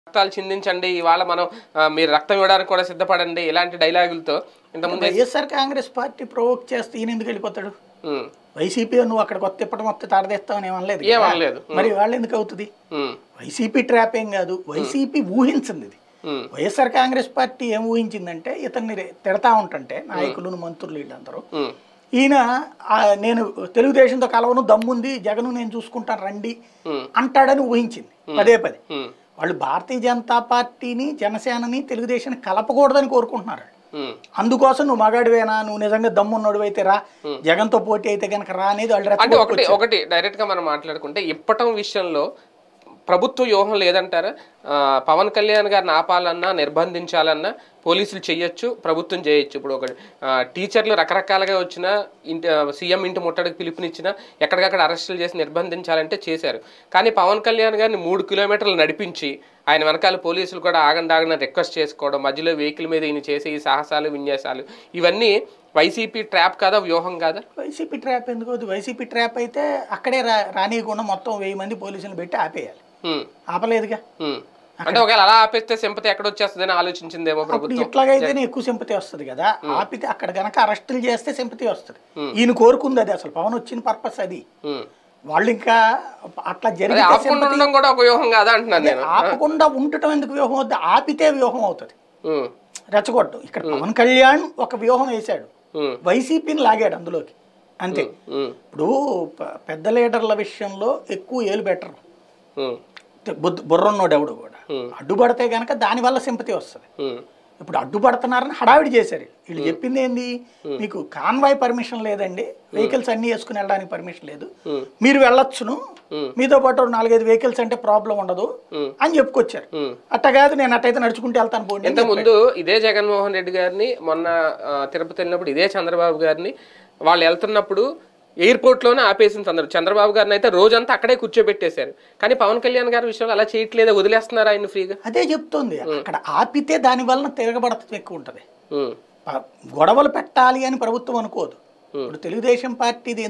రక్తాలు చిందించండి ఇవాళ మనం ఆ, మీరు రక్తం ఇవ్వడానికి కూడా సిద్ధపడండి ఇలాంటి డైలాగులతో ఇంతకుముందు వైఎస్ఆర్ కాంగ్రెస్ పార్టీ ప్రొవోక్ చేస్తే ఈయన ఎందుకు వెళ్ళిపోతాడు ఉమ్, వైసీపీ నువ్వు అక్కడ కొత్త తిప్పడం వస్తే తాడదేస్తావని ఏమనలేదు ఏం కదా. అనలేదు. మరి వాళ్ళు ఎందుకు అవుతుంది ఉమ్, వైసీపీ ట్రాప్ ఏం కాదు వైసీపీ ఊహించింది ఇది ఉమ్, వైఎస్ఆర్ కాంగ్రెస్ పార్టీ ఏం ఊహించిందంటే ఇతన్ని రే- తిడతా ఉంటుంటే నాయకులు మంత్రులు వీళ్ళందరూ ఉమ్, ఈయన ఆ, నేను తెలుగుదేశంతో కలవను దమ్ముంది జగను నేను చూసుకుంటాను రండి ఉమ్, అంటాడని ఊహించింది పదే పదే ఉమ్, వాళ్ళు భారతీయ జనతా పార్టీని జనసేనని తెలుగుదేశాన్ని కలపకూడదని కోరుకుంటున్నారు ఉమ్. అందుకోసం నువ్వు మగాడివేనా నువ్వు నిజంగా దమ్మున్నోడు అయితే రా జగన్తో పోటీ అయితే కనుక రా అనేది వాళ్ళు అంటే ఒకటి రెచ్చగొట్టుకొచ్చారు. ఒకటి డైరెక్ట్ గా మనం మాట్లాడుకుంటే ఇప్పటం విషయంలో ప్రభుత్వ వ్యూహం లేదంటారా ఆ, పవన్ కళ్యాణ్ గారిని ఆపాలన్నా నిర్బంధించాలన్నా పోలీసులు చేయొచ్చు ప్రభుత్వం చేయొచ్చు ఇప్పుడు ఒక ఆ, టీచర్లు రకరకాలుగా వచ్చిన ఇంటి ఆ, సీఎం ఇంటి ముట్టడికి పిలుపునిచ్చిన ఎక్కడికక్కడ అరెస్టులు చేసి నిర్బంధించాలంటే చేశారు కానీ పవన్ కళ్యాణ్ గారిని మూడు కిలోమీటర్లు నడిపించి ఆయన వెనకాల పోలీసులు కూడా ఆగండి ఆగండి రిక్వెస్ట్ చేసుకోవడం మధ్యలో వెహికల్ మీద ఈయన చేసే ఈ సాహసాలు విన్యాసాలు ఇవన్నీ వైసీపీ ట్రాప్ కాదా వ్యూహం కాదా వైసీపీ ట్రాప్ ఎందుకు అవుతుంది వైసీపీ ట్రాప్ అయితే అక్కడే రా రానియకుండా మొత్తం వెయ్యి మంది పోలీసులు పెట్టి ఆపేయాలి హ్మ్. ఆపలేదుగా హ్మ్. అంటే ఒకవేళ అలా ఆపేస్తే సింపతి ఎక్కడ వచ్చేస్తుందని ఆలోచించిందేమో ఇప్పుడు ప్రభుత్వం ఇట్లాగైతేనే ఎక్కువ సింపతి వస్తుంది కదా ఆపితే అక్కడ గనక అరెస్టులు చేస్తే సింపతి వస్తుంది ఈయన కోరుకుంది అది అసలు పవన్ వచ్చిన పర్పస్ అది హ్మ్. వాళ్ళు ఇంకా అట్లా అదే జరిగితే ఆపకుండా ఉండడం కూడా ఒక వ్యూహం కాదా అంటున్నాను నేను ఆపకుండా ఉండటం ఎందుకు వ్యూహం అవుతుంది ఆపితే వ్యూహం అవుతుంది హ్మ్. రెచ్చగొట్టం ఇక్కడ పవన్ కళ్యాణ్ ఒక వ్యూహం వేశాడు హ్మ్. వైసీపీని లాగాడు అందులోకి అంతే హ్మ్. ఇప్పుడు ప- పెద్ద లీడర్ల విషయంలో ఎక్కువ ఏలు బెటర్ హ్మ్. బుర్రన్నోడు ఎవడు కూడా అడ్డుపడితే గనక దానివల్ల సింపతి వస్తుంది హ్మ్. ఇప్పుడు అడ్డుపడుతున్నారని హడావిడి చేశారు వీళ్ళు చెప్పింది ఏంది మీకు కాన్వాయ్ పర్మిషన్ లేదండి వెహికల్స్ అన్ని వేసుకుని వెళ్ళడానికి పర్మిషన్ లేదు మీరు వెళ్ళొచ్చును మీతో పాటు ఒక నాలుగైదు వెహికల్స్ అంటే ప్రాబ్లం ఉండదు అని చెప్పుకొచ్చారు హ్మ్. అట్ట కాదు నేను అట్టయితే నడుచుకుంటూ వెళ్తాను పోండి అని ఇంత ముందు ఇదే జగన్మోహన్ రెడ్డి గారిని మొన్న ఆ, తిరుపతి వెళ్ళినప్పుడు ఇదే చంద్రబాబు గారిని వాళ్ళు వెళ్తున్నప్పుడు ఎయిర్పోర్ట్ లోనే ఆపేసిన సందర్భం చంద్రబాబు గారిని అయితే రోజంతా అక్కడే కూర్చోబెట్టేశారు కానీ పవన్ కళ్యాణ్ గారి విషయంలో అలా చేయట్లేదే వదిలేస్తున్నారు ఆయన ఫ్రీగా అదే చెప్తోంది అక్కడ ఆపితే దాని వలన తిరగబడత ఎక్కువ ఉంటుంది హ్మ్. ప- గొడవలు పెట్టాలి అని ప్రభుత్వం అనుకోదు ఇప్పుడు తెలుగుదేశం పార్టీది